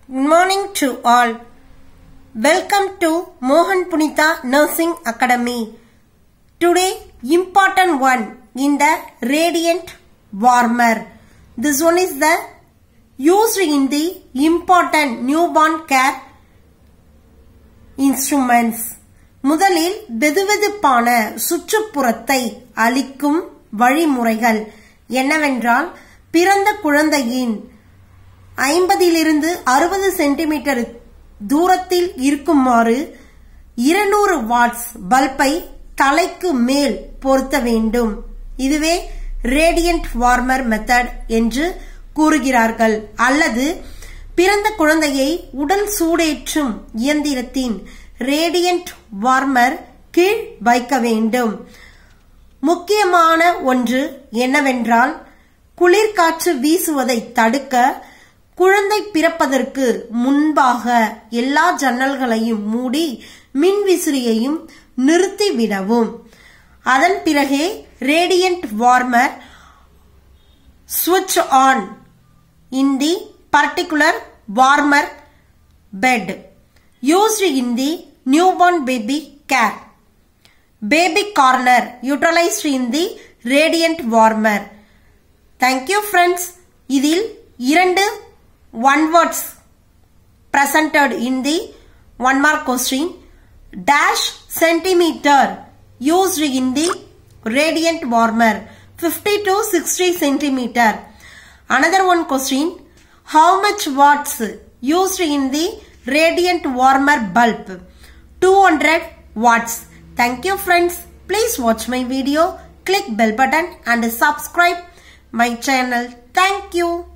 Good morning to all. Welcome to Mohan Punita Nursing Academy. Today, important one in the radiant warmer. This one is the used in the important newborn care instruments. முதலில் வெதுவெதுப்பான சுற்றுப்புறத்தை அளிக்கும் வழிமுறைகள் என்னவென்றால் பிறந்த குழந்தையின் ஐம்பதிலிருந்து அறுபது centimetre தூரத்தில் இருக்குமாறு இருநூறு வாட்ஸ் பல்பை தலைக்கு மேல் பொருத்த வேண்டும் இதுவே ரேடியன்ட் வார்மர் மெத்தட் என்று கூறுகிறார்கள் அல்லது பிறந்த குழந்தையை உடல் சூடேற்றும் இயந்திரத்தின் ரேடியன்ட் வார்மர் கீழ் வைக்க வேண்டும் முக்கியமான ஒன்று என்னவென்றால் குளிர்காற்று வீசுவதை தடுக்க குழந்தை பிறப்பதற்கு முன்பாக எல்லா ஜன்னல்களையும் மூடி மின்விசிறியையும் நிறுத்திவிடவும் அதன் பிறகே ரேடியன்ட் வார்மர் சுவிட்ச் on in the particular warmer bed used in the newborn baby care baby corner utilised in the radiant warmer thank you friends இதில் இரண்டு one words presented in the one mark question dash centimeter used in the radiant warmer 50 to 60 centimeter another one question how much watts used in the radiant warmer bulb 200 watts thank you friends please watch my video click bell button and subscribe my channel thank you